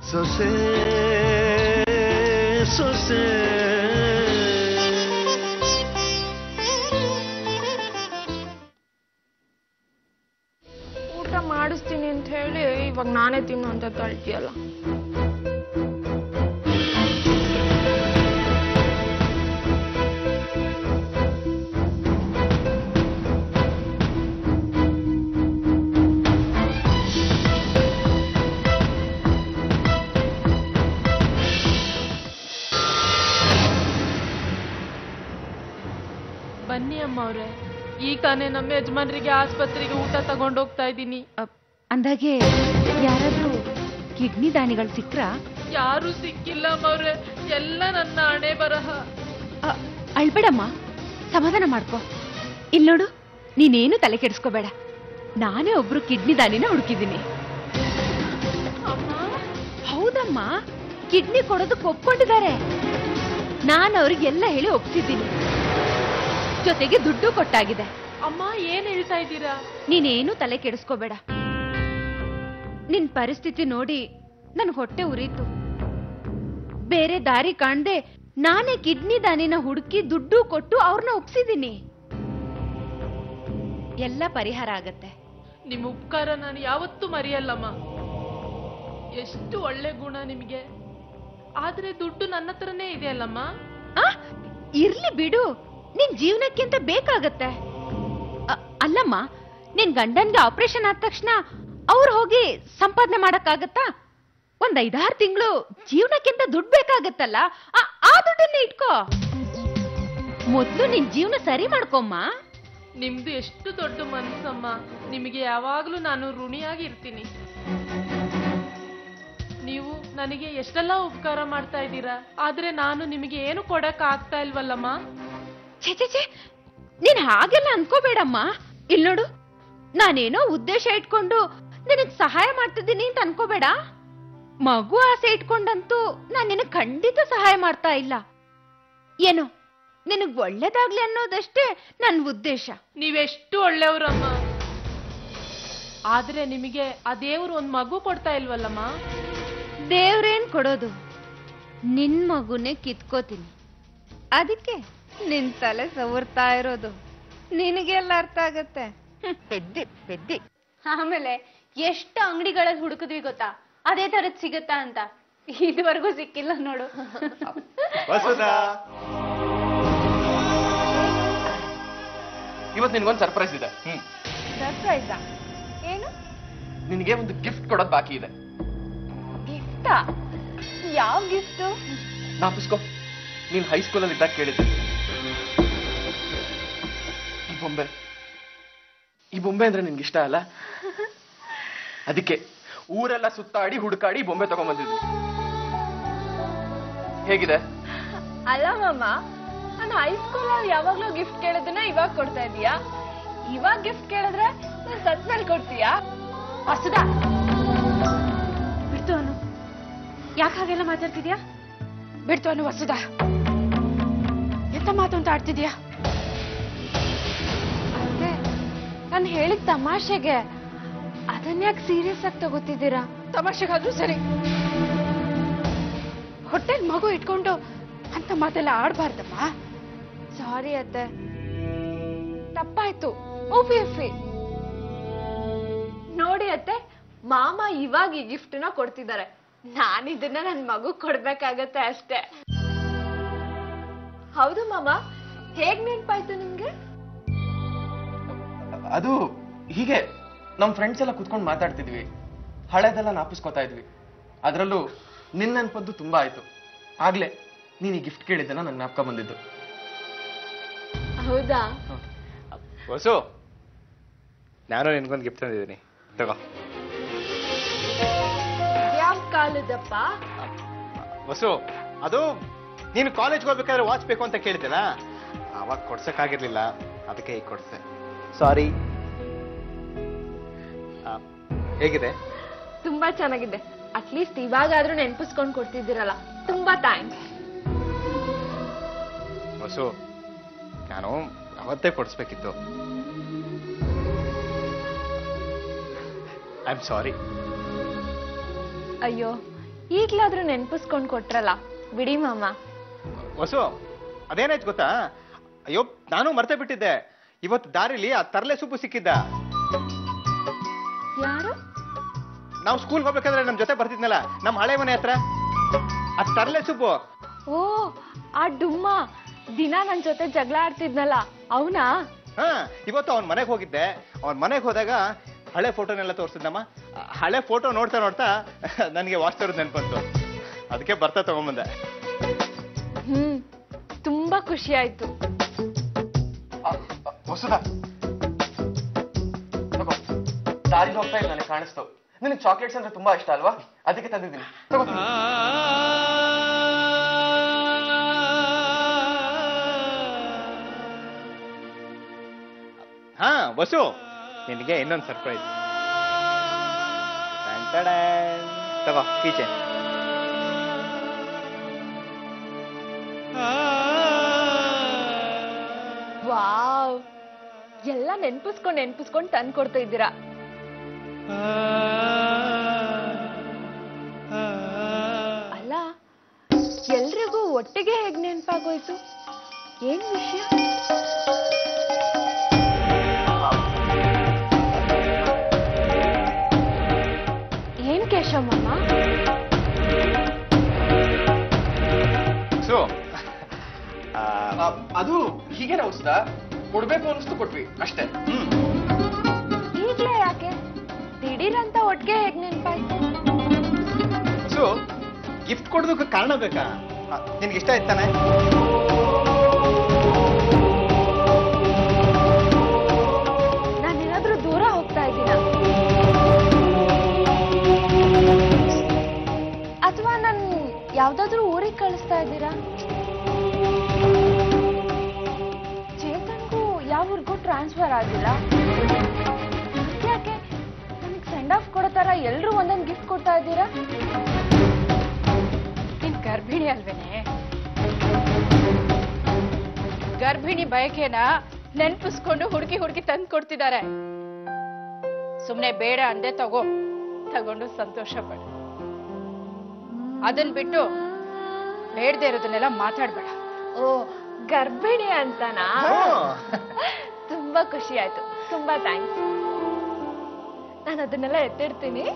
ಸೊಸೆ ಸೊಸೆ ಊಟ ಮಾಡಿಸ್ತೀನಿ ಅಂತ ಹೇಳಿ ಇವಾಗ ನಾನೇ ತಿನ್ನು ಅಂತ ತಳ್ತಿಯಲ್ಲ ಬನ್ನಿ ಅಮ್ಮ ಅವ್ರೆ ಈಗ ತಾನೇ ನಮ್ಮ ಯಜಮಾನ್ರಿಗೆ ಆಸ್ಪತ್ರೆಗೆ ಊಟ ತಗೊಂಡು ಹೋಗ್ತಾ ಇದ್ದೀನಿ ಅಪ್, ಅಂದಾಗೆ ಯಾರಾದ್ರೂ ಕಿಡ್ನಿ ದಾನಿಗಳು ಸಿಕ್ರಾ ಯಾರು ಸಿಕ್ಕಿಲ್ಲ ಅಮ್ಮವ್ರೆ ಎಲ್ಲ ನನ್ನ ಹಣೆ ಬರಹ ಅ, ಅಳ್ಬೇಡಮ್ಮ ಸಮಾಧಾನ ಮಾಡ್ಕೊ ಇಲ್ ನೋಡು ನೀನೇನು ತಲೆ ಕೆಡಿಸ್ಕೋಬೇಡ ನಾನೇ ಒಬ್ರು ಕಿಡ್ನಿ ದಾನಿನ ಹುಡುಕಿದ್ದೀನಿ ಅಮ್ಮ ಹೌದಮ್ಮ ಕಿಡ್ನಿ ಕೊಡೋದಕ್ಕೆ ಒಪ್ಕೊಂಡಿದ್ದಾರೆ ನಾನು ಅವ್ರಿಗೆಲ್ಲ ಹೇಳಿ ಒಪ್ಸಿದ್ದೀನಿ ಜೊತೆಗೆ ದುಡ್ಡು ಕೊಟ್ಟಾಗಿದೆ ಅಮ್ಮ ಏನ್ ಹೇಳ್ತಾ ಇದ್ದೀರಾ ನೀನೇನು ತಲೆ ಕೆಡಿಸ್ಕೋಬೇಡ ನಿನ್ ಪರಿಸ್ಥಿತಿ ನೋಡಿ ನನ್ ಹೊಟ್ಟೆ ಉರೀತು ಬೇರೆ ದಾರಿ ಕಾಣ್ದೆ ನಾನೇ ಕಿಡ್ನಿ ದಾನಿನ ಹುಡುಕಿ ದುಡ್ಡು ಕೊಟ್ಟು ಅವ್ರನ್ನ ಒಪ್ಸಿದ್ದೀನಿ ಎಲ್ಲ ಪರಿಹಾರ ಆಗತ್ತೆ ನಿಮ್ ಉಪಕಾರ ನಾನು ಯಾವತ್ತೂ ಮರೆಯಲ್ಲಮ್ಮ ಎಷ್ಟು ಒಳ್ಳೆ ಗುಣ ನಿಮಗೆ ಆದ್ರೆ ದುಡ್ಡು ನನ್ನ ಹತ್ರನೇ ಇದೆಯಲ್ಲಮ್ಮ ಆ ಇರ್ಲಿ ಬಿಡು ನಿನ್ ಜೀವನಕ್ಕೆ ಅಂತ ಬೇಕಾಗತ್ತೆ ಅ- ಅಲ್ಲಮ್ಮ ನಿನ್ ಗಂಡನ್ಗೆ ಆಪರೇಷನ್ ಆದ ತಕ್ಷಣ ಅವ್ರು ಹೋಗಿ ಸಂಪಾದನೆ ಮಾಡಕ್ಕಾಗತ್ತಾ ಒಂದ್ ಐದಾರು ತಿಂಗಳು ಜೀವನಕ್ಕಿಂತ ದುಡ್ಡು ಬೇಕಾಗತ್ತಲ್ಲ ಆ- ಆ ದುಡ್ಡನ್ನ ಇಟ್ಕೋ ಮೊದ್ಲು ನಿನ್ ಜೀವನ ಸರಿ ಮಾಡ್ಕೊಮ್ಮ ನಿಮ್ದು ಎಷ್ಟು ದೊಡ್ಡ ಮನ್ಸಮ್ಮ ನಿಮಗೆ ಯಾವಾಗ್ಲೂ ನಾನು ಋಣಿಯಾಗಿ ಇರ್ತೀನಿ ನೀವು ನನಗೆ ಎಷ್ಟೆಲ್ಲ ಉಪಕಾರ ಮಾಡ್ತಾ ಇದ್ದೀರಾ ಆದ್ರೆ ನಾನು ನಿಮಗೆ ಏನು ಕೊಡಕ್ ಆಗ್ತಾ ಇಲ್ವಲ್ಲಮ್ಮ ಛೆ ಛೆ ಛೆ ನೀನ್ ಹಾಗೆಲ್ಲ ಅನ್ಕೋಬೇಡಮ್ಮ ಇಲ್ ನೋಡು ನಾನೇನೋ ಉದ್ದೇಶ ಇಟ್ಕೊಂಡು ನಿನಗ್ ಸಹಾಯ ಮಾಡ್ತಿದ್ದೀನಿ ಅಂತ ಅನ್ಕೋಬೇಡ ಮಗು ಆಸೆ ಇಟ್ಕೊಂಡಂತೂ ನಾನ್ ನಿನಗ್ ಖಂಡಿತ ಸಹಾಯ ಮಾಡ್ತಾ ಇಲ್ಲ ಏನೋ ನಿನಗ್ ಒಳ್ಳೇದಾಗ್ಲಿ ಅನ್ನೋದಷ್ಟೇ ನನ್ ಉದ್ದೇಶ ನೀವೆಷ್ಟು ಒಳ್ಳೆಯವ್ರಮ್ಮ ಆದ್ರೆ ನಿಮಗೆ ಆ ದೇವ್ರು ಒಂದ್ ಮಗು ಕೊಡ್ತಾ ಇಲ್ವಲ್ಲಮ್ಮ ದೇವ್ರೇನ್ ಕೊಡೋದು ನಿನ್ ಮಗುನೇ ಕಿತ್ಕೋತೀನಿ ಅದಕ್ಕೆ ನಿನ್ ತಲೆ ಸವರ್ತಾ ಇರೋದು ನಿನಗೆಲ್ಲ ಅರ್ಥ ಆಗತ್ತೆ ಪೆದ್ದಿ ಪೆದ್ದಿ ಆಮೇಲೆ ಎಷ್ಟು ಅಂಗಡಿಗಳಲ್ಲಿ ಹುಡುಕಿದ್ವಿ ಗೊತ್ತಾ ಅದೇ ತರದ್ ಸಿಗುತ್ತಾ ಅಂತ ಇದುವರೆಗೂ ಸಿಕ್ಕಿಲ್ಲ ನೋಡು ವಸುಧಾ ಇವತ್ತು ನಿನ್ಗೊಂದು ಸರ್ಪ್ರೈಸ್ ಇದೆ ಹ್ಮ್ ಸರ್ಪ್ರೈಸಾ ಏನು ನಿನಗೆ ಒಂದು ಗಿಫ್ಟ್ ಕೊಡೋದು ಬಾಕಿ ಇದೆ ಗಿಫ್ಟಾ ಯಾವ ಗಿಫ್ಟು ನಾಪಿಸ್ಕೋ ನೀನ್ ಹೈಸ್ಕೂಲಲ್ಲಿ ಇದ್ದಾಗ ಕೇಳಿದ್ದೆ ಈ ಬೊಂಬೆ ಈ ಬೊಂಬೆ ಅಂದ್ರೆ ನಿನ್ಗೆ ಇಷ್ಟ ಅಲ್ಲ ಅದಕ್ಕೆ ಊರೆಲ್ಲ ಸುತ್ತಾಡಿ ಹುಡುಕಾಡಿ ಈ ಬೊಂಬೆ ತಗೊಂಡ್ಬಂದಿದ್ವಿ ಹೇಗಿದೆ ಅಲ್ಲ ಮಾಮ ನಾನು ಹೈಸ್ಕೂಲಲ್ಲಿ ಯಾವಾಗ್ಲೂ ಗಿಫ್ಟ್ ಕೇಳಿದ್ದನ್ನ ಇವಾಗ ಕೊಡ್ತಾ ಇದೀಯಾ ಇವಾಗ ಗಿಫ್ಟ್ ಕೇಳಿದ್ರೆ ನಾನು ಸತ್ ಮೇಲೆ ಕೊಡ್ತೀಯಾ ಹೊಸದ ಬಿಡ್ತು ಅನು ಯಾಕೆ ಹಾಗೆಲ್ಲ ಮಾತಾಡ್ತಿದ್ಯಾ ಬಿಡ್ತು ಅನ್ನು ವಸುದ ಎಂತ ಮಾತು ಅಂತ ಆಡ್ತಿದ್ಯಾ ಅದೇ ನಾನು ಹೇಳಿದ ತಮಾಷೆಗೆ ಅದನ್ಯಾಕೆ ಸೀರಿಯಸ್ ಆಗಿ ತಗೋತಿದ್ದೀರಾ ತಮಾಷೆಗಾದ್ರೂ ಸರಿ ಹೊಟ್ಟೆಲ್ ಮಗು ಇಟ್ಕೊಂಡು ಅಂತ ಮಾತೆಲ್ಲ ಆಡ್ಬಾರ್ದಮ್ಮ ಸಾರಿ ಅತ್ತೆ ತಪ್ಪಾಯ್ತು ಓಪಿ ಎಫಿ ನೋಡಿ ಅತ್ತೆ ಮಾಮ ಇವಾಗ ಈ ಗಿಫ್ಟ್ ನ ಕೊಡ್ತಿದ್ದಾರೆ ನಾನು ಇದನ್ನ ನನ್ ಮಗು ಕೊಡ್ಬೇಕಾಗತ್ತೆ ಅಷ್ಟೇ ಹೌದು ಮಾಮ ಹೇಗ್ ನೆನ್ಪಾಯ್ತು ನಿಮ್ಗೆ ಅದು ಹೀಗೆ ನಮ್ ಫ್ರೆಂಡ್ಸ್ ಎಲ್ಲ ಕುತ್ಕೊಂಡು ಮಾತಾಡ್ತಿದ್ವಿ ಹಳೆದೆಲ್ಲ ನಾಪಿಸ್ಕೊತಾ ಇದ್ವಿ ಅದರಲ್ಲೂ ನಿನ್ನ ನೆನಪದ್ದು ತುಂಬಾ ಆಯ್ತು ಆಗ್ಲೇ ನೀನ್ ಈ ಗಿಫ್ಟ್ ಕೇಳಿದ್ದೆನ ನಂಗೆ ಜ್ಞಾಪಕ ಬಂದಿದ್ದು ಹೌದಾ ಹೊಸು ನಾನು ನಿನ್ಗೊಂದು ಗಿಫ್ಟ್ ತಂದಿದ್ದೀನಿ ತಗೋ ಯಾವ ಕಾಲದಪ್ಪ ವಸು ಅದು ನೀನು ಕಾಲೇಜ್ಗೆ ಹೋಗ್ಬೇಕಾದ್ರೆ ವಾಚ್ ಬೇಕು ಅಂತ ಕೇಳಿದ್ದೆಲ್ಲ ಅವಾಗ ಕೊಡ್ಸಕ್ಕಾಗಿರ್ಲಿಲ್ಲ ಅದಕ್ಕೆ ಈಗ ಕೊಡ್ಸೆ ಸಾರಿ ಹೇಗಿದೆ ತುಂಬಾ ಚೆನ್ನಾಗಿದೆ ಅಟ್ಲೀಸ್ಟ್ ಇವಾಗಾದ್ರೂ ನೆನ್ಪಿಸ್ಕೊಂಡ್ ಕೊಡ್ತಿದ್ದೀರಲ್ಲ ತುಂಬಾ ಥ್ಯಾಂಕ್ಸ್ ವಸು ನಾನು ಅವತ್ತೇ ಕೊಡಿಸ್ಬೇಕಿತ್ತು ಐ ಆಮ್ ಸಾರಿ ಅಯ್ಯೋ ಈಗ್ಲಾದ್ರೂ ನೆನ್ಪಿಸ್ಕೊಂಡ್ ಕೊಟ್ರಲ್ಲ ಬಿಡಿ ಮಾಮ ವಸು ಅದೇನಾಯ್ತು ಗೊತ್ತಾ ಅಯ್ಯೋ ನಾನು ಮರ್ತೇ ಬಿಟ್ಟಿದ್ದೆ ಇವತ್ತು ದಾರಿಲಿ ಆ ತರಲೆ ಸೊಪ್ಪು ಸಿಕ್ಕಿದ್ದ ಯಾರು ನಾವು ಸ್ಕೂಲ್ ಹೋಗ್ಬೇಕಾದ್ರೆ ನಮ್ ಜೊತೆ ಬರ್ತಿದ್ನಲ್ಲ ನಮ್ಮ ಹಳೆ ಮನೆ ಹತ್ರ ಆ ತರಲೆ ಸೊಪ್ಪು ಓ ಆ ಡುಮ್ಮ ದಿನ ನನ್ ಜೊತೆ ಜಗಳ ಆಡ್ತಿದ್ನಲ್ಲ ಅವನಾ ಹಾ ಇವತ್ತು ಅವನ್ ಮನೆಗೆ ಹೋಗಿದ್ದೆ ಅವನ್ ಮನೆಗೆ ಹೋದಾಗ ಹಳೆ ಫೋಟೋನೆಲ್ಲ ತೋರಿಸಿದ್ನಮ್ಮ ಆ ಹಳೆ ಫೋಟೋ ನೋಡ್ತಾ ನೋಡ್ತಾ ನನಗೆ ವಾಸ್ತವ್ರದ ನೆನ್ಪಂತು ಅದಕ್ಕೆ ಬರ್ತಾ ತಗೊಂಬಂದೆ ಹ್ಮ್ ತುಂಬಾ ಖುಷಿ ಆಯ್ತು ಹೊಸದ ತಗೋ ದಾರಿಲಿ ಹೋಗ್ತಾ ಇಲ್ಲ ನನಗೆ ಕಾಣಿಸ್ತು ನಿನಗೆ ಚಾಕ್ಲೇಟ್ಸ್ ಅಂದ್ರೆ ತುಂಬಾ ಇಷ್ಟ ಅಲ್ವಾ ಅದಕ್ಕೆ ತಂದಿದ್ದೀನಿ ತಗೋ ಹಾ ವಸು ನಿನಗೆ ಇನ್ನೊಂದು ಸರ್ಪ್ರೈಸ್ ತಗೋ ಕೀಚೆ ವಾವ್ ಎಲ್ಲ ನೆನ್ಪಿಸ್ಕೊಂಡ್ ನೆನ್ಪಿಸ್ಕೊಂಡ್ ತಂದ್ ಕೊಡ್ತಾ ಇದ್ದೀರಾ ಅಲ್ಲ ಎಲ್ರಿಗೂ ಒಟ್ಟಿಗೆ ಹೇಗ್ ನೆನ್ಪಾಗೋಯ್ತು ಏನ್ ವಿಷಯ ಏನ್ ಕೇಶವಮ್ಮ ಸೊ ಆ, ಅದು ಹೀಗೇನೆ ಹೊಸದ ಕೊಡ್ಬೇಕು ಅನಿಸ್ತು ಕೊಟ್ವಿ ಅಷ್ಟೇ ಹ್ಮ್ ಈಗ್ಲೇ ಯಾಕೆ ದಿಢೀರಂತ ಒಟ್ಟಿಗೆ ಹೇಗ್ ನೆನ್ಪಾಯ್ತು ಸೊ ಗಿಫ್ಟ್ ಕೊಡೋದಕ್ಕೆ ಕಾರಣ ಬೇಕಾ ಆ, ನಿನ್ಗೆ ಇಷ್ಟ ಆಯ್ತಾನೆ ನಾನೇನಾದ್ರೂ ದೂರ ಹೋಗ್ತಾ ಇದ್ದೀನ ಅಥವಾ ನನ್ ಯಾವ್ದಾದ್ರೂ ಊರಿಗೆ ಕಳಿಸ್ತಾ ಇದ್ದೀರಾ ಚೇತನ್ಗೂ ಯಾವ ಊರಿಗೂ ಟ್ರಾನ್ಸ್ಫರ್ ಆಗಿಲ್ಲ ಯಾಕೆ ನನಗೆ ಸೆಂಡ್ ಆಫ್ ಕೊಡೋ ತರ ಎಲ್ರೂ ಒಂದೊಂದು ಗಿಫ್ಟ್ ಕೊಡ್ತಾ ಇದ್ದೀರಾ ನೀನ್ ಗರ್ಭಿಣಿ ಅಲ್ವೇನೆ ಗರ್ಭಿಣಿ ಬಯಕೆನ ನೆನ್ಪಿಸ್ಕೊಂಡು ಹುಡುಕಿ ಹುಡುಕಿ ತಂದು ಕೊಡ್ತಿದ್ದಾರೆ ಸುಮ್ನೆ ಬೇಡ ಅಂದೆ ತಗೋ ತಗೊಂಡು ಸಂತೋಷ ಪಡು ಅದನ್ ಬಿಟ್ಟು ಬೇಡದೆ ಇರೋದನ್ನೆಲ್ಲ ಮಾತಾಡ್ಬೇಡ ಓ ಗರ್ಭಿಣಿ ಅಂತನಾ ತುಂಬಾ ಖುಷಿ ಆಯ್ತು ತುಂಬಾ ಥ್ಯಾಂಕ್ಸ್ ನಾನು ಅದನ್ನೆಲ್ಲ ಎತ್ತಿಡ್ತೀನಿ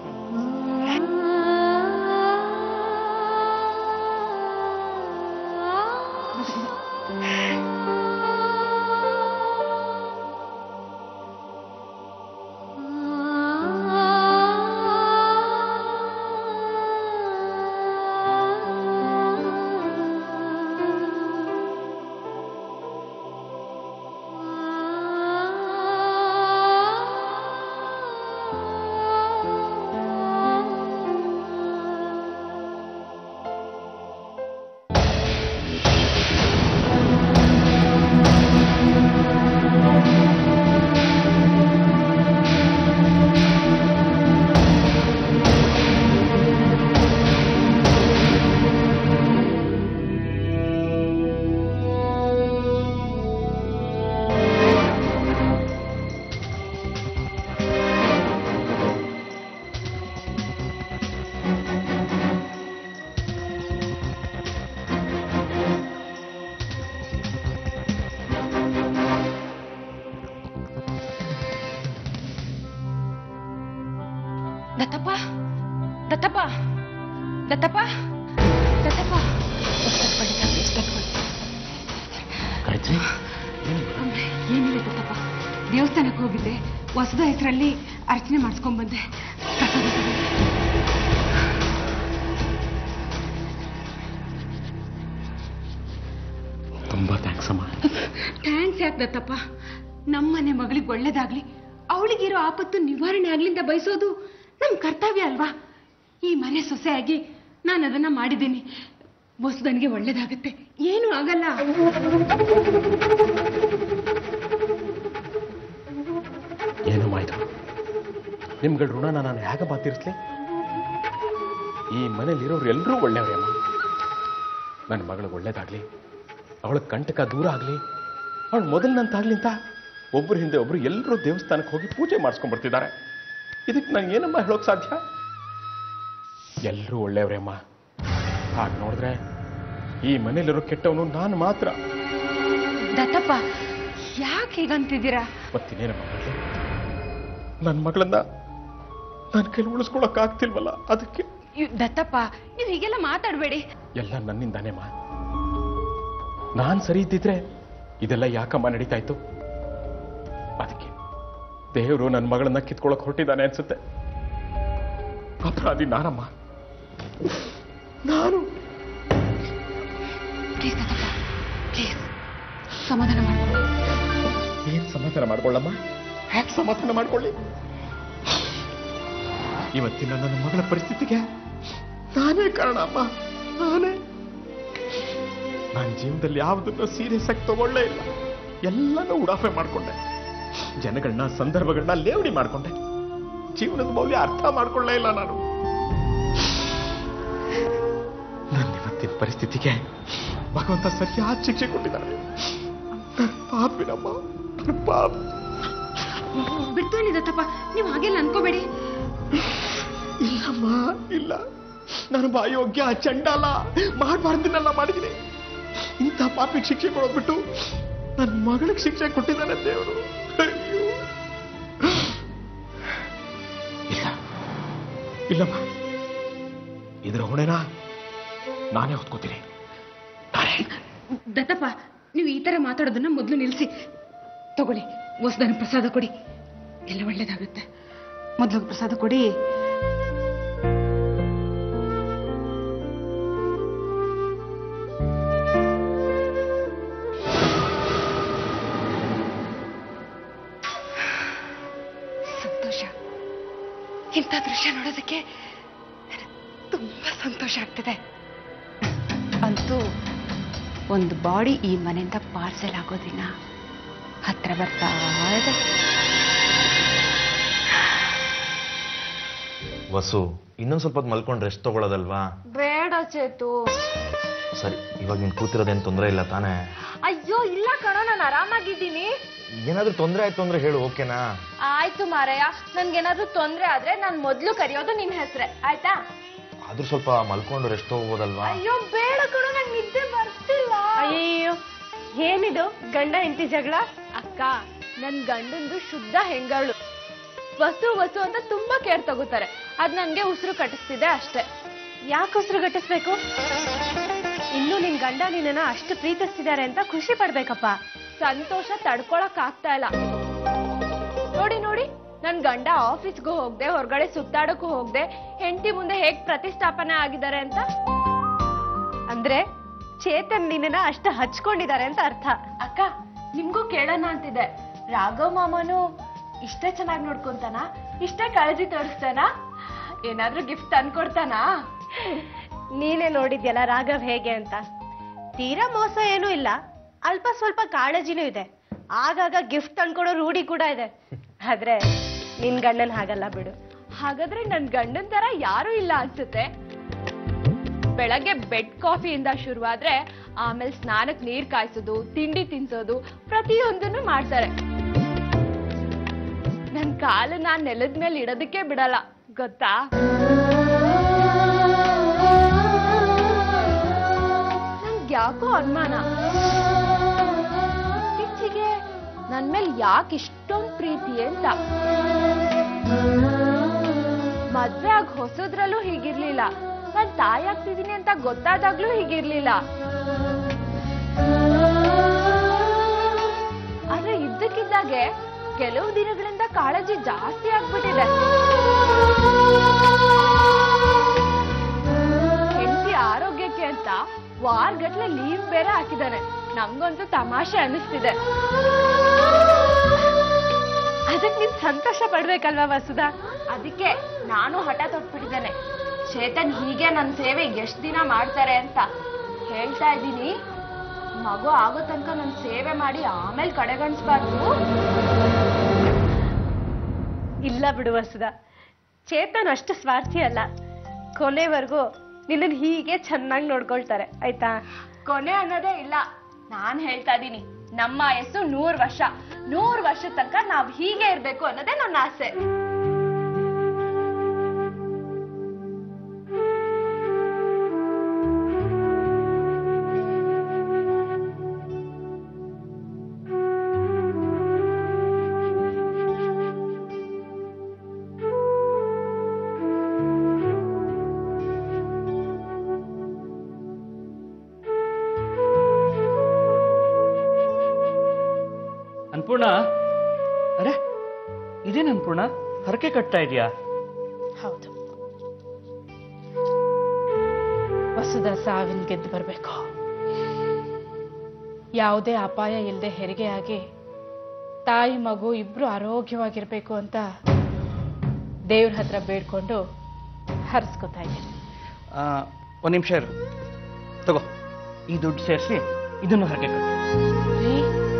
ದತ್ತಪ್ಪ ದತ್ತಪ್ಪ ದತ್ತಪ್ಪ ದತ್ತಪ್ಪ ಏನಿಲ್ಲ ದತ್ತಪ್ಪ ದೇವಸ್ಥಾನಕ್ಕೆ ಹೋಗಿದ್ದೆ ಹೊಸದ ಹೆಸರಲ್ಲಿ ಅರ್ಚನೆ ಮಾಡಿಸ್ಕೊಂಡ್ ಬಂದೆ ತುಂಬಾ ಥ್ಯಾಂಕ್ಸ್ ಅಮ್ಮ ಥ್ಯಾಂಕ್ಸ್ ಯಾಕೆ ದತ್ತಪ್ಪ ನಮ್ಮನೆ ಮಗಳಿಗೆ ಒಳ್ಳೇದಾಗ್ಲಿ ಅವಳಿಗಿರೋ ಆಪತ್ತು ನಿವಾರಣೆ ಆಗ್ಲಿಂದ ಬಯಸೋದು ನಮ್ ಕರ್ತವ್ಯ ಅಲ್ವಾ ಈ ಮನೆ ಸೊಸೆಯಾಗಿ ನಾನು ಅದನ್ನ ಮಾಡಿದ್ದೀನಿ ಹೊಸದನಿಗೆ ಒಳ್ಳೇದಾಗತ್ತೆ ಏನು ಆಗಲ್ಲ ಏನಮ್ಮ ಇದು ನಿಮ್ಗಳ ಋಣನ ನಾನು ಹೇಗಮ್ಮ ತೀರಿಸ್ಲಿ ಈ ಮನೇಲಿರೋರು ಎಲ್ಲರೂ ಒಳ್ಳೆಯವರೇ ಅಮ್ಮ ನನ್ನ ಮಗಳು ಒಳ್ಳೇದಾಗ್ಲಿ ಅವಳ ಕಂಟಕ ದೂರ ಆಗಲಿ ಅವಳು ಮೊದಲಿನಂತಾಗ್ಲಿ ಅಂತ ಒಬ್ಬರ ಹಿಂದೆ ಒಬ್ರು ಎಲ್ಲರೂ ದೇವಸ್ಥಾನಕ್ಕೆ ಹೋಗಿ ಪೂಜೆ ಮಾಡಿಸ್ಕೊಂಡ್ ಬರ್ತಿದ್ದಾರೆ ಇದಕ್ಕೆ ನಾನು ಏನಮ್ಮ ಹೇಳೋಕ್ ಸಾಧ್ಯ ಎಲ್ಲರೂ ಒಳ್ಳೆಯವ್ರೆ ಅಮ್ಮ ಹಾಗೆ ನೋಡಿದ್ರೆ ಈ ಮನೇಲಿರೋ ಕೆಟ್ಟವನು ನಾನು ಮಾತ್ರ ದತ್ತಪ್ಪ ಯಾಕೆ ಹೀಗಂತಿದ್ದೀರಾ ಮತ್ತಿನ್ನೇನಮ್ಮ ಮಾಡಲಿ ನನ್ನ ಮಗಳನ್ನ ನನ್ನ ಕೈಲಿ ಉಳಿಸ್ಕೊಳಕ್ ಆಗ್ತಿಲ್ವಲ್ಲ ಅದಕ್ಕೆ ಇವ್- ದತ್ತಪ್ಪ ನೀವು ಹೀಗೆಲ್ಲ ಮಾತಾಡಬೇಡಿ ಎಲ್ಲ ನನ್ನಿಂದಾನೇಮ್ಮ ನಾನ್ ಸರಿ ಇದ್ದಿದ್ರೆ ಇದೆಲ್ಲ ಯಾಕಮ್ಮ ನಡೀತಾ ಇತ್ತು ಅದಕ್ಕೆ ದೇವರು ನನ್ನ ಮಗಳನ್ನ ಕಿತ್ಕೊಳಕ್ ಹೊರಟಿದ್ದಾನೆ ಅನ್ಸುತ್ತೆ ಅಪರಾಧಿ ನಾನಮ್ಮ ನಾನು ಪ್ಲೀಸ್ ದತ್ತಪ್ಪ ಪ್ಲೀಸ್ ಸಮಾಧಾನ ಮಾಡ್ಕೊಳ್ಳಿ ಏನ್ ಸಮಾಧಾನ ಮಾಡ್ಕೊಳ್ಳಮ್ಮ ಹ್ಯಾಕ್ ಸಮಾಧಾನ ಮಾಡ್ಕೊಳ್ಳಿ ಇವತ್ತಿನ ನನ್ನ ಮಗಳ ಪರಿಸ್ಥಿತಿಗೆ ನಾನೇ ಕಾರಣ ಅಮ್ಮ ನಾನೇ ನನ್ನ ಜೀವನದಲ್ಲಿ ಯಾವುದನ್ನು ಸೀರಿಯಸ್ ಆಗಿ ತಗೊಳ್ಳೇ ಇಲ್ಲ ಎಲ್ಲನೂ ಉಡಾಫೆ ಮಾಡ್ಕೊಂಡೆ ಜನಗಳನ್ನ ಸಂದರ್ಭಗಳನ್ನ ಲೇವಡಿ ಮಾಡ್ಕೊಂಡೆ ಜೀವನದ ಮೌಲ್ಯ ಅರ್ಥ ಮಾಡ್ಕೊಳ್ಳೇ ಇಲ್ಲ ನಾನು ನನ್ನ ಇವತ್ತಿನ ಪರಿಸ್ಥಿತಿಗೆ ಭಗವಂತ ಸರಿಯಾದ ಶಿಕ್ಷೆ ಕೊಟ್ಟಿದ್ದಾನೆ ನನ್ನ ಪಾಪಿನಮ್ಮ ನನ್ನ ಪಾಪ ಬಿಡ್ತೋಳಿ ದತ್ತಪ್ಪ ನೀವು ಹಾಗೆಲ್ಲ ಅನ್ಕೋಬೇಡಿ ಇಲ್ಲಮ್ಮ ಇಲ್ಲ ನಾನು ಅಯೋಗ್ಯ ಚಂಡಾಲ ಮಾಡಬಾರ್ದನ್ನೆಲ್ಲ ಮಾಡಿದ್ದೀನಿ ಇಂಥ ಪಾಪಿಗೆ ಶಿಕ್ಷೆ ಕೊಡೋದ್ಬಿಟ್ಟು ನನ್ನ ಮಗಳಿಗೆ ಶಿಕ್ಷೆ ಕೊಟ್ಟಿದ್ದಾನೆ ದೇವರು ಅಯ್ಯೋ. ಇಲ್ಲ ಇಲ್ಲಮ್ಮ ಇದರ ಹೊಣೆನ ನಾನೇ ಹೊತ್ಕೋತೀನಿ ನಾನೇ ದತ್ತಪ್ಪ ನೀವು ಈ ತರ ಮಾತಾಡೋದನ್ನ ಮೊದಲು ನಿಲ್ಲಿಸಿ ತಗೊಳ್ಳಿ ಹೊಸದನ ಪ್ರಸಾದ ಕೊಡಿ ಎಲ್ಲ ಒಳ್ಳೇದಾಗುತ್ತೆ ಮೊದಲು ಪ್ರಸಾದ ಕೊಡಿ ಸಂತೋಷ ಇಂಥ ದೃಶ್ಯ ನೋಡೋದಕ್ಕೆ ನನಗೆ ತುಂಬಾ ಸಂತೋಷ ಆಗ್ತಿದೆ ಅಂತೂ ಒಂದು ಬಾಡಿ ಈ ಮನೆಯಿಂದ ಪಾರ್ಸೆಲ್ ಆಗೋ ದಿನ ಹತ್ರ ಬರ್ತಾ ಇದೆ ವಸು ಇನ್ನೊಂದ್ ಸ್ವಲ್ಪ ಹೊತ್ತು ಮಲ್ಕೊಂಡು ರೆಸ್ಟ್ ತಗೊಳ್ಳೋದಲ್ವಾ ಬೇಡ ಚೇತು ಸರಿ ಇವಾಗ ನೀನ್ ಕೂತಿರೋದೇನ್ ತೊಂದರೆ ಇಲ್ಲ ತಾನೇ ಅಯ್ಯೋ ಇಲ್ಲ ಕಣೋ ನಾನು ಆರಾಮಾಗಿದ್ದೀನಿ ಏನಾದ್ರೂ ತೊಂದರೆ ಆಯ್ತು ಅಂದ್ರೆ ಹೇಳು ಓಕೆನಾ ಆಯ್ತು ಮಾರಯ್ಯ ನನ್ಗೇನಾದ್ರೂ ತೊಂದ್ರೆ ಆದ್ರೆ ನಾನ್ ಮೊದ್ಲು ಕರೆಯೋದು ನಿನ್ ಹೆಸ್ರೆ ಆಯ್ತಾ ಆದ್ರೂ ಸ್ವಲ್ಪ ಮಲ್ಕೊಂಡು ರೆಸ್ಟ್ ತಗೋಬೋದಲ್ವಾ ಅಯ್ಯೋ ಬೇಡ ಕಣೋ ನಂಗೆ ನಿದ್ದೆ ಬರ್ತಿಲ್ಲ ಅಯ್ಯೋ ಏನಿದು ಗಂಡ ಹೆಂಡತಿ ಜಗಳ ಅಕ್ಕ ನನ್ ಗಂಡಂದು ಶುದ್ಧ ಹೆಂಗಳು ವಸು ವಸು ಅಂತ ತುಂಬಾ ಕೇರ್ ತಗೋತಾರೆ ಅದ್ ನನ್ಗೆ ಉಸಿರು ಕಟ್ಟಿಸ್ತಿದೆ ಅಷ್ಟೇ ಯಾಕೆ ಉಸಿರು ಕಟ್ಟಿಸ್ಬೇಕು ಇನ್ನು ನಿನ್ ಗಂಡ ನಿನ್ನ ಅಷ್ಟು ಪ್ರೀತಿಸ್ತಿದ್ದಾರೆ ಅಂತ ಖುಷಿ ಪಡ್ಬೇಕಪ್ಪ ಸಂತೋಷ ತಡ್ಕೊಳಕ್ ಆಗ್ತಾ ಇಲ್ಲ ನೋಡಿ ನೋಡಿ ನನ್ ಗಂಡ ಆಫೀಸ್ಗೂ ಹೋಗ್ದೆ ಹೊರಗಡೆ ಸುತ್ತಾಡಕ್ಕೂ ಹೋಗ್ದೆ ಹೆಂಡತಿ ಮುಂದೆ ಹೇಗ್ ಪ್ರತಿಷ್ಠಾಪನೆ ಆಗಿದ್ದಾರೆ ಅಂತ ಅಂದ್ರೆ ಚೇತನ್ ನಿನ್ನ ಅಷ್ಟು ಹಚ್ಕೊಂಡಿದ್ದಾರೆ ಅಂತ ಅರ್ಥ ಅಕ್ಕ ನಿಮ್ಗೂ ಕೇಳೋಣ ಅಂತಿದೆ ರಾಘವ್ ಮಾಮನು ಇಷ್ಟೇ ಚೆನ್ನಾಗಿ ನೋಡ್ಕೊಂತಾನ ಇಷ್ಟೇ ಕಾಳಜಿ ತೋರಿಸ್ತಾನ ಏನಾದ್ರೂ ಗಿಫ್ಟ್ ತಂದ್ಕೊಡ್ತಾನ ನೀನೇ ನೋಡಿದ್ಯಲ್ಲ ರಾಘವ್ ಹೇಗೆ ಅಂತ ತೀರಾ ಮೋಸ ಏನೂ ಇಲ್ಲ ಅಲ್ಪ ಸ್ವಲ್ಪ ಕಾಳಜಿನೂ ಇದೆ ಆಗಾಗ ಗಿಫ್ಟ್ ತಂದ್ಕೊಡೋ ರೂಢಿ ಕೂಡ ಇದೆ ಆದ್ರೆ ನಿನ್ ಗಂಡನ್ ಹಾಗಲ್ಲ ಬಿಡು ಹಾಗಾದ್ರೆ ನನ್ ಗಂಡನ್ ತರ ಯಾರು ಇಲ್ಲ ಅನ್ಸುತ್ತೆ ಬೆಳಗ್ಗೆ ಬೆಡ್ ಕಾಫಿಯಿಂದ ಶುರುವಾದ್ರೆ ಆಮೇಲೆ ಸ್ನಾನಕ್ ನೀರ್ ಕಾಯಿಸೋದು ತಿಂಡಿ ತಿನ್ಸೋದು ಪ್ರತಿಯೊಂದನ್ನು ಮಾಡ್ತಾರೆ ನನ್ ಕಾಲನ್ನ ನೆಲದ ಮೇಲೆ ಇಡೋದಕ್ಕೆ ಬಿಡಲ್ಲ ಗೊತ್ತಾ ನಂಗ್ ಯಾಕೋ ಅನುಮಾನ ಇತ್ತೀಚೆಗೆ ನನ್ ಮೇಲೆ ಯಾಕೆ ಇಷ್ಟೊಂದ್ ಪ್ರೀತಿ ಅಂತ ಮದ್ವೆ ಆಗ ಹೊಸದ್ರಲ್ಲೂ ಹೀಗಿರ್ಲಿಲ್ಲ ನಾನ್ ತಾಯಿ ಆಗ್ತಿದೀನಿ ಅಂತ ಗೊತ್ತಾದಾಗ್ಲೂ ಹೀಗಿರ್ಲಿಲ್ಲ ಆದ್ರೆ ಇದ್ದಕ್ಕಿದ್ದಾಗೆ ಕೆಲವು ದಿನಗಳಿಂದ ಕಾಳಜಿ ಜಾಸ್ತಿ ಆಗ್ಬಿಟ್ಟಿದೆ ಹೆಂಡತಿ ಆರೋಗ್ಯಕ್ಕೆ ಅಂತ ವಾರಗಟ್ಲೆ ಲೀವ್ ಬೇರೆ ಹಾಕಿದಾನೆ ನಂಗಂತೂ ತಮಾಷೆ ಅನಿಸ್ತಿದೆ ಅದಕ್ಕೆ ನೀನ್ ಸಂತೋಷ ಪಡ್ಬೇಕಲ್ವಾ ವಸುಧಾ ಅದಕ್ಕೆ ನಾನು ಹಠ ತೊಟ್ಬಿಟ್ಟಿದ್ದೇನೆ ಚೇತನ್ ಹೀಗೆ ನನ್ನ ಸೇವೆ ಎಷ್ಟ್ ದಿನ ಮಾಡ್ತಾರೆ ಅಂತ ಹೇಳ್ತಾ ಇದ್ದೀನಿ ಮಗು ಆಗೋ ತನಕ ನನ್ ಸೇವೆ ಮಾಡಿ ಆಮೇಲೆ ಕಡೆಗಣಿಸ್ಬಾರ್ದು ಇಲ್ಲ ಬಿಡು ವಸುಧಾ ಚೇತನ್ ಅಷ್ಟು ಸ್ವಾರ್ಥಿ ಅಲ್ಲ ಕೊನೆವರೆಗೂ ನಿನ್ನನ್ ಹೀಗೆ ಚೆನ್ನಾಗಿ ನೋಡ್ಕೊಳ್ತಾರೆ ಆಯ್ತಾ ಕೊನೆ ಅನ್ನೋದೇ ಇಲ್ಲ ನಾನ್ ಹೇಳ್ತಾ ಇದ್ದೀನಿ ನಮ್ಮ ಆಯಸ್ಸು ನೂರ್ ವರ್ಷ ನೂರ್ ವರ್ಷ ತನಕ ನಾವ್ ಹೀಗೆ ಇರ್ಬೇಕು ಅನ್ನೋದೇ ನನ್ನ ಆಸೆ ಅನ್ಪೂರ್ಣ ಅರೆ ಇದೇನು ಅನ್ಪೂರ್ಣ ಹರಕೆ ಕಟ್ತಾ ಇದೆಯಾ ಹೌದು ವಸುದ ಸಾವಿನ ಗೆದ್ದು ಬರಬೇಕು ಯಾವುದೇ ಅಪಾಯ ಇಲ್ಲದೆ ಹೆರಿಗೆಯಾಗಿ ತಾಯಿ ಮಗು ಇಬ್ರು ಆರೋಗ್ಯವಾಗಿರ್ಬೇಕು ಅಂತ ದೇವ್ರ ಹತ್ರ ಬೇಡ್ಕೊಂಡು ಹರಿಸ್ಕೊತಾ ಇದ್ದೀನಿ ಒಂದು ನಿಮಿಷ ಇರು ತಗೋ ಈ ದುಡ್ಡು ಸೇರಿಸಿ ಇದನ್ನು ಹರಕೆ ಕಟ್ಟು ರೀ,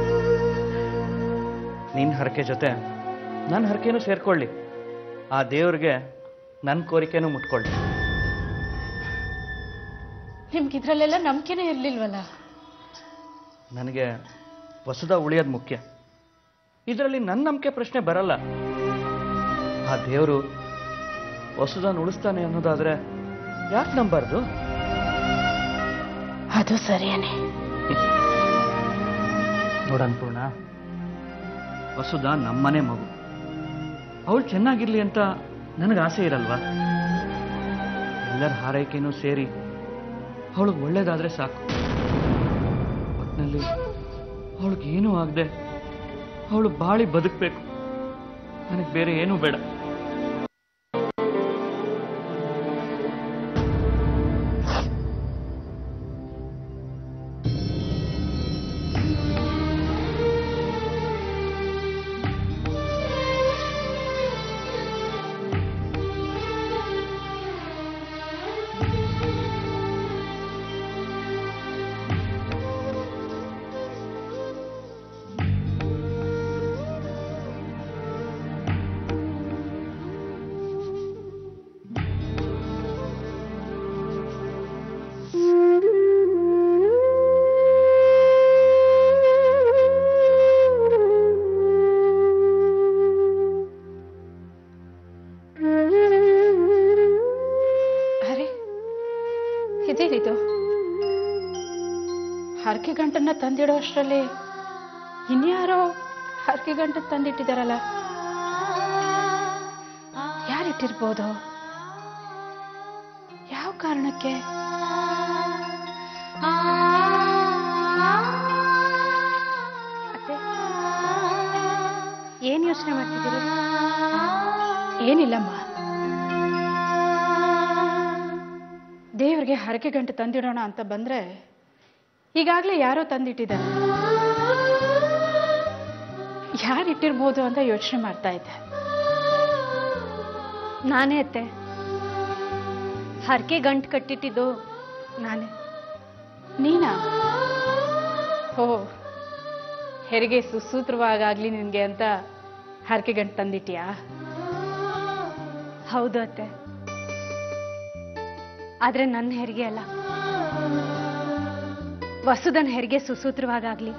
ನಿನ್ನ ಹರಕೆ ಜೊತೆ ನನ್ನ ಹರಕೆನೂ ಸೇರ್ಕೊಳ್ಳಿ ಆ ದೇವ್ರಿಗೆ ನನ್ನ ಕೋರಿಕೆನೂ ಮುಟ್ಕೊಳ್ಳಿ ನಿಮ್ಗೆ ಇದ್ರಲ್ಲೆಲ್ಲ ನಂಬಿಕೆನೇ ಇರ್ಲಿಲ್ವಲ್ಲ ನನಗೆ ವಸುದ ಉಳಿಯೋದು ಮುಖ್ಯ ಇದರಲ್ಲಿ ನನ್ನ ನಂಬಿಕೆ ಪ್ರಶ್ನೆ ಬರಲ್ಲ ಆ ದೇವರು ವಸುದಾನ್ ಉಳಿಸ್ತಾನೆ ಅನ್ನೋದಾದ್ರೆ ಯಾಕೆ ನಂಬಾರ್ದು ಅದು ಸರಿಯೇನೆ ನೋಡನ್ಪೂರ್ಣ ವಸುದ ನಮ್ಮನೆ ಮಗು ಅವಳು ಚೆನ್ನಾಗಿರ್ಲಿ ಅಂತ ನನಗೆ ಆಸೆ ಇರಲ್ವಾ ಎಲ್ಲರ ಹಾರೈಕೆನೂ ಸೇರಿ ಅವಳಿಗೆ ಒಳ್ಳೇದಾದ್ರೆ ಸಾಕು ಒಟ್ಟಿನಲ್ಲಿ ಅವಳಿಗೆ ಏನೂ ಆಗದೆ ಅವಳು ಬಾಳಿ ಬದುಕಬೇಕು ನನಗೆ ಬೇರೆ ಏನೂ ಬೇಡ ಅರೆ ಇದೇನಿದು ಹರಕೆ ಗಂಟನ್ನ ತಂದಿಡೋ ಅಷ್ಟರಲ್ಲಿ ಇನ್ಯಾರೋ ಹರಕೆ ಗಂಟ ತಂದಿಟ್ಟಿದಾರಲ್ಲ ಯಾರಿಟ್ಟಿರ್ಬೋದು ಯಾವ ಕಾರಣಕ್ಕೆ ಅತ್ತೆ ಏನ್ ಯೋಚನೆ ಮಾಡ್ತಿದ್ದೀರಿ ಏನಿಲ್ಲಮ್ಮ ದೇವ್ರಿಗೆ ಹರಕೆ ಗಂಟೆ ತಂದಿಡೋಣ ಅಂತ ಬಂದ್ರೆ ಈಗಾಗಲೇ ಯಾರೋ ತಂದಿಟ್ಟಿದ್ದಾರೆ ಯಾರಿಟ್ಟಿರ್ಬೋದು ಅಂತ ಯೋಚನೆ ಮಾಡ್ತಾ ಇದ್ದೆ ನಾನೇ ಅತ್ತೆ ಹರಕೆ ಗಂಟು ಕಟ್ಟಿಟ್ಟಿದ್ದು ನಾನೇ ನೀನಾ ಓ ಹೆರಿಗೆ ಸುಸೂತ್ರವಾಗಲಿ ನಿನಗೆ ಅಂತ ಹರಕೆ ಗಂಟು ತಂದಿಟ್ಟಿಯಾ ಹೌದು ಅತ್ತೆ ಆದ್ರೆ ನನ್ನ ಹೆರಿಗೆ ಅಲ್ಲ ವಸುದನ್ ಹೆರಿಗೆ ಸುಸೂತ್ರವಾಗಲಿ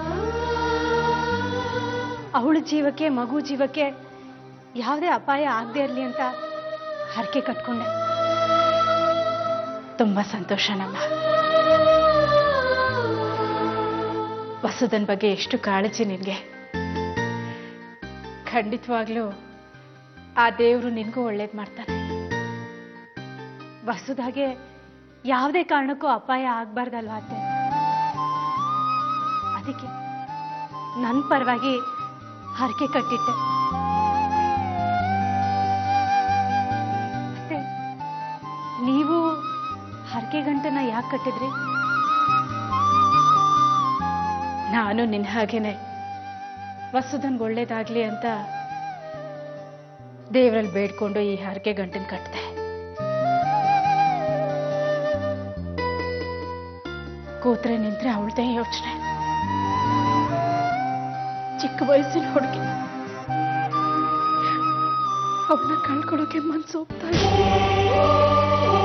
ಅವಳ ಜೀವಕ್ಕೆ ಮಗು ಜೀವಕ್ಕೆ ಯಾವುದೇ ಅಪಾಯ ಆಗದೆ ಇರಲಿ ಅಂತ ಹರಕೆ ಕಟ್ಕೊಂಡೆ ತುಂಬಾ ಸಂತೋಷ ನಮ್ಮ ವಸುದನ್ ಬಗ್ಗೆ ಎಷ್ಟು ಕಾಳಜಿ ನಿನಗೆ ಖಂಡಿತವಾಗ್ಲೂ ಆ ದೇವರು ನಿನಗೂ ಒಳ್ಳೇದು ಮಾಡ್ತಾನೆ ವಸುದಾಗೆ ಯಾವುದೇ ಕಾರಣಕ್ಕೂ ಅಪಾಯ ಆಗ್ಬಾರ್ದಲ್ವಾ ಅತ್ತೆ ಅದಕ್ಕೆ ನನ್ನ ಪರವಾಗಿ ಹರಕೆ ಕಟ್ಟಿಟ್ಟೆ ಅತ್ತೆ ನೀವು ಹರಕೆ ಗಂಟನ್ನ ಯಾಕೆ ಕಟ್ಟಿದ್ರಿ ನಾನು ನಿನ್ನ ಹಾಗೇನೆ ವಸುದನ್ಗೆ ಒಳ್ಳೇದಾಗ್ಲಿ ಅಂತ ದೇವರಲ್ಲಿ ಬೇಡ್ಕೊಂಡು ಈ ಹರಕೆ ಗಂಟನ್ ಕಟ್ಟಿದೆ ಕೂತ್ರೆ ನಿಂತ್ರೆ ಅವಳದೇ ಯೋಚನೆ ಚಿಕ್ಕ ವಯಸ್ಸಿನ ಹುಡುಗಿ ಅವಳನ್ನ ಕಳ್ಕೊಳ್ಳೋಕೆ ಮನ್ಸು ಹೋಗ್ತಾ ಇದೆ